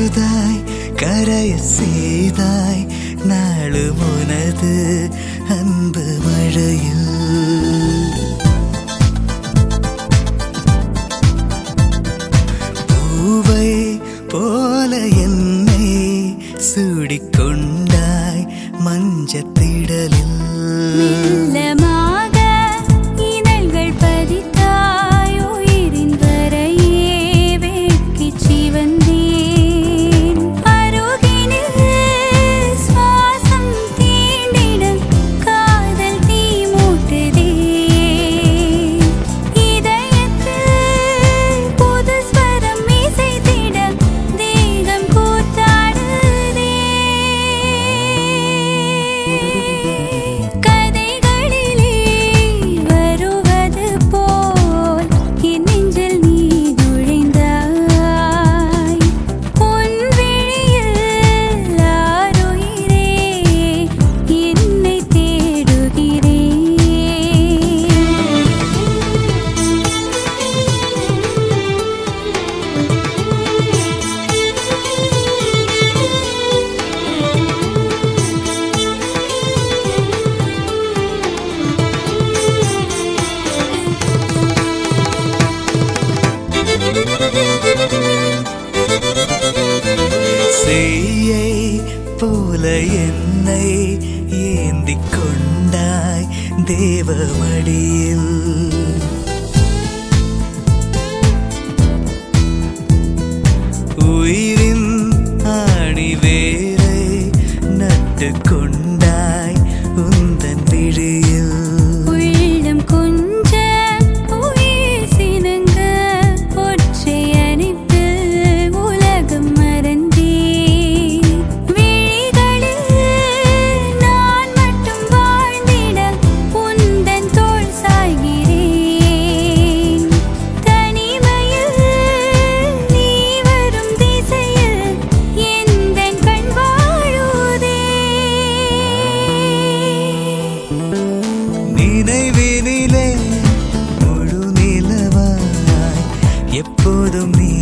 அமுதாய் கரைய செய்தாய் நாளும் உனது அன்பு மழையில் பூவை போல என்னை சூடிக்கொண்டாய் மஞ்சத்திடலில் மெல்லமாக இதழ்கள் பதித்தாய் உயிரின் வரையே வேட்கிச் சிவந்தேன். அருகினில் சுவாசம் தீண்டிட காதல் தீ மூட்டுதே. இதயத்தில் புது ஸ்வரம் இசைத்திட தேகம் கூத்தாடுதே. கதைகளிலே வருவது போல் என் நெஞ்சில் நீ நுழைந்தாய் உன் விழியில் ஆருயிரே என்னை தேடுகிறேன் செய்யை போல என்னை ஏந்திக் கொண்டாய் தேவமடியில் உயிரின் ஆணி வேரை நட்டு கொண்டாய் உந்தன் விழியில் உள்ளம் கொஞ்ச உயிர் சினங்க ஒற்றை அணைப்பில் உலகம் மறந்தேன் விழிகளில் நான் மட்டும் வாழ்ந்திட உந்தன் தோள் சாய்கிறேன் தனிமையில் நீ வரும் திசையில் எந்தன் கண் வாழுதே நினைவினிலே முழு நிலவாய் எப்போதும் நீ